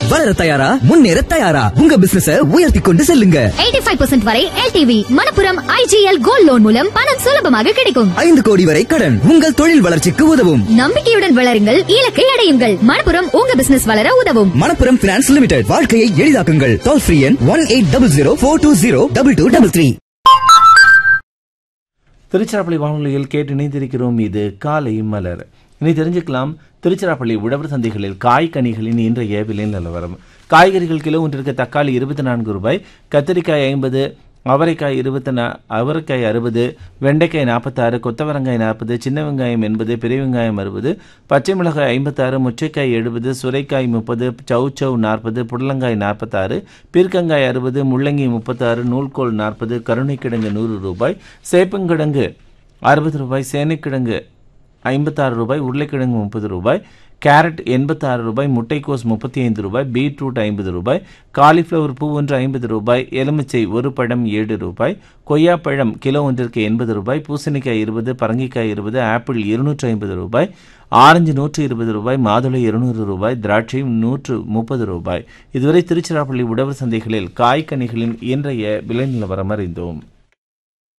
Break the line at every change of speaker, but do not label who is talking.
வளர தயாரா முன்னேற தயாரா உங்க பிசினஸ உயர்த்தி கொண்டு செல்லுங்க
85% வரை LTV Manappuram IGL gold loan மூலம் பணம் சுலபமாக கிடைக்கும்
ஐந்து கோடி வரை கடன் உங்கள் தொழில் வளர்ச்சிக்கு உதவும்
நம்பிக்கையுடன் வளருங்கள் இலக்கை அடையுங்கள் மணப்புரம் உங்க பிசினஸ் வளர உதவும்
மணப்புரம் பினான்ஸ் லிமிடெட் வாழ்க்கையை எளிதாக்குங்கள் டோல் ஃப்ரீ எண் one eight double zero four two zero double two double three
Tiruchirappalli வானொலியில் கேட்டு இணைந்திருக்கிறோம் இது காலை மலர் இனி தெரிஞ்சுக்கலாம் திருச்சிராப்பள்ளி உழவர் சந்தைகளில் காய் கனிகளின் இன்றைய விலை நிலவரம் காய்கறிகள் கிலோ ஒன்றிற்கு தக்காளி இருபத்தி நான்கு ரூபாய் கத்திரிக்காய் ஐம்பது அவரைக்காய் இருபத்தி நா அவரைக்காய் அறுபது வெண்டைக்காய் நாற்பத்தாறு கொத்தவரங்காய் நாற்பது சின்ன வெங்காயம் எண்பது பெரிய வெங்காயம் அறுபது பச்சை மிளகாய் ஐம்பத்தாறு முச்சைக்காய் எழுபது சுரைக்காய் முப்பது சௌச்சௌ நாற்பது புடலங்காய் நாற்பத்தாறு பீர்க்கங்காய் அறுபது முள்ளங்கி முப்பத்தாறு நூல்கோல் நாற்பது கருணைக்கிழங்கு நூறு ரூபாய் சேப்பங்கிழங்கு அறுபது ரூபாய் சேனைக்கிழங்கு ஐம்பத்தாறு ரூபாய் உருளைக்கிழங்கு முப்பது ரூபாய் கேரட் எண்பத்தாறு ரூபாய் முட்டைக்கோஸ் முப்பத்தி ஐந்து ரூபாய் பீட்ரூட் ஐம்பது ரூபாய் காலிஃப்ளவர் பூ ஒன்று ஐம்பது ரூபாய் எலுமிச்சை ஒரு பழம் ஏழு ரூபாய் கொய்யாப்பழம் கிலோ ஒன்றிற்கு எண்பது ரூபாய் பூசணிக்காய் இருபது பரங்கிக்காய் இருபது ஆப்பிள் இருநூற்று ஐம்பது ரூபாய் ஆரஞ்சு நூற்று இருபது ரூபாய் மாதுளை இருநூறு ரூபாய் திராட்சை நூற்று முப்பது ரூபாய் இதுவரை திருச்சிராப்பள்ளி உழவர் சந்தைகளில் காய்கனிகளின் இன்றைய விலை நிலவரம் அறிந்தோம்